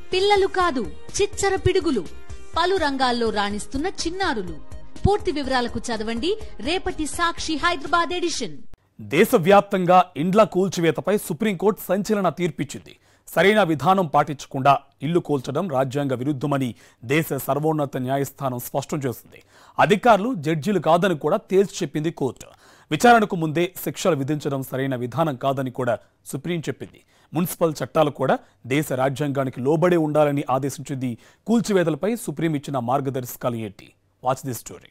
పిల్లలు కాదు చిచ్చర పిడుగులు పలు రంగాల్లో రాణిస్తున్న చిన్నారులు పూర్తి వివరాలకు చదవండి రేపటి సాక్షి హైదరాబాద్ ఎడిషన్ దేశవ్యాప్తంగా ఇండ్ల కూల్చివేతపై సుప్రీంకోర్టు సంచలన తీర్పిచ్చింది సరైన విధానం పాటించకుండా ఇల్లు కూల్చడం రాజ్యాంగ విరుద్ధమని దేశ సర్వోన్నత న్యాయస్థానం స్పష్టం చేసింది అధికారులు జడ్జీలు కాదని కూడా తేల్చి చెప్పింది కోర్టు విచారణకు ముందే శిక్షలు విధించడం సరైన విధానం కాదని కూడా సుప్రీం చెప్పింది మున్సిపల్ చట్టాలు కూడా దేశ రాజ్యాంగానికి లోబడే ఉండాలని ఆదేశించింది కూల్చివేతలపై సుప్రీం ఇచ్చిన మార్గదర్శకాలు ఏంటి వాచ్ ది స్టోరీ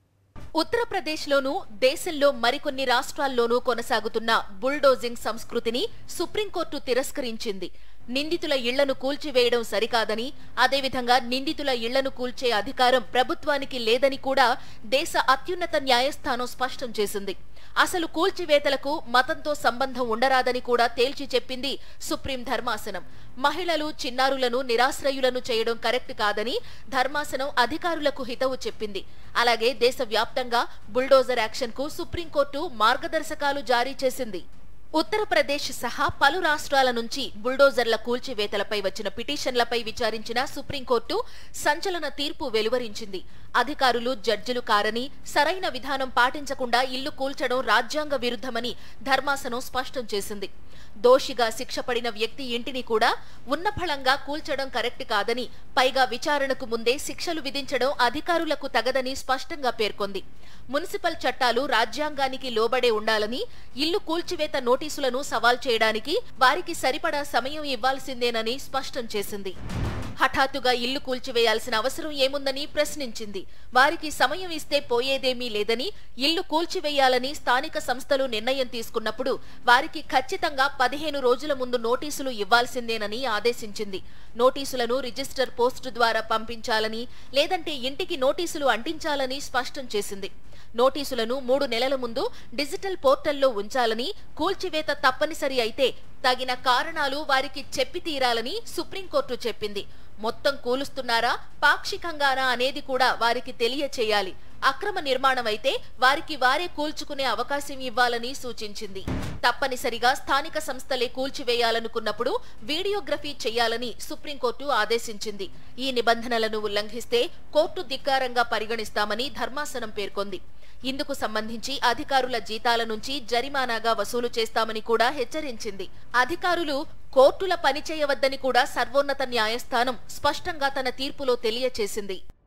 ఉత్తరప్రదేశ్లోనూ దేశంలో మరికొన్ని రాష్ట్రాల్లోనూ కొనసాగుతున్న బుల్డోజింగ్ సంస్కృతిని సుప్రీంకోర్టు తిరస్కరించింది నిందితుల ఇళ్లను కూల్చివేయడం సరికాదని అదేవిధంగా నిందితుల ఇళ్లను కూల్చే అధికారం ప్రభుత్వానికి లేదని కూడా దేశ అత్యున్నత న్యాయస్థానం స్పష్టం చేసింది అసలు కూల్చివేతలకు మతంతో సంబంధం ఉండరాదని కూడా తేల్చి చెప్పింది సుప్రీం ధర్మాసనం మహిళలు చిన్నారులను నిరాశ్రయులను చేయడం కరెక్ట్ కాదని ధర్మాసనం అధికారులకు హితవు చెప్పింది అలాగే దేశవ్యాప్తంగా బుల్డోజర్ యాక్షన్ కు సుప్రీంకోర్టు మార్గదర్శకాలు జారీ చేసింది ఉత్తరప్రదేశ్ సహా పలు రాష్ట్రాల నుంచి బుల్డోజర్ల కూల్చివేతలపై వచ్చిన పిటిషన్లపై విచారించిన సుప్రీంకోర్టు సంచలన తీర్పు వెలువరించింది అధికారులు జడ్జిలు కారని సరైన విధానం పాటించకుండా ఇల్లు కూల్చడం రాజ్యాంగ విరుద్ధమని ధర్మాసనం స్పష్టం చేసింది దోషిగా శిక్ష పడిన వ్యక్తి ఇంటిని కూడా ఉన్నఫలంగా కూల్చడం కరెక్ట్ కాదని పైగా విచారణకు ముందే శిక్షలు విధించడం అధికారులకు తగదని స్పష్టంగా పేర్కొంది మున్సిపల్ చట్టాలు రాజ్యాంగానికి లోబడే ఉండాలని ఇల్లు కూల్చివేత నోటీసులను సవాల్ చేయడానికి వారికి సరిపడా సమయం ఇవ్వాల్సిందేనని స్పష్టం చేసింది హఠాత్తుగా ఇల్లు కూల్చివేయాల్సిన అవసరం ఏముందని ప్రశ్నించింది వారికి సమయం ఇస్తే పోయేదేమీ లేదని ఇల్లు కూల్చివేయాలని స్థానిక సంస్థలు నిర్ణయం తీసుకున్నప్పుడు వారికి ఖచ్చితంగా పదిహేను రోజుల ముందు నోటీసులు ఇవ్వాల్సిందేనని ఆదేశించింది నోటీసులను రిజిస్టర్ పోస్టు ద్వారా పంపించాలని లేదంటే ఇంటికి నోటీసులు అంటించాలని స్పష్టం చేసింది నోటీసులను మూడు నెలల ముందు డిజిటల్ పోర్టల్లో ఉంచాలని కూల్చివేత తప్పనిసరి అయితే తగిన కారణాలు వారికి చెప్పి తీరాలని సుప్రీంకోర్టు చెప్పింది మొత్తం కూలుస్తున్నారా పాక్షికంగానా అనేది కూడా వారికి తెలియచేయాలి అక్రమ నిర్మాణం అయితే వారికి వారే కూల్చుకునే అవకాశం ఇవ్వాలని సూచించింది తప్పనిసరిగా స్థానిక సంస్థలే కూల్చివేయాలనుకున్నప్పుడు వీడియోగ్రఫీ చేయాలని సుప్రీంకోర్టు ఆదేశించింది ఈ నిబంధనలను ఉల్లంఘిస్తే కోర్టు ధిక్కారంగా పరిగణిస్తామని ధర్మాసనం పేర్కొంది ఇందుకు సంబంధించి అధికారుల జీతాల నుంచి జరిమానాగా వసూలు చేస్తామని కూడా హెచ్చరించింది అధికారులు కోర్టుల పని చేయవద్దని కూడా సర్వోన్నత న్యాయస్థానం స్పష్టంగా తన తీర్పులో తెలియచేసింది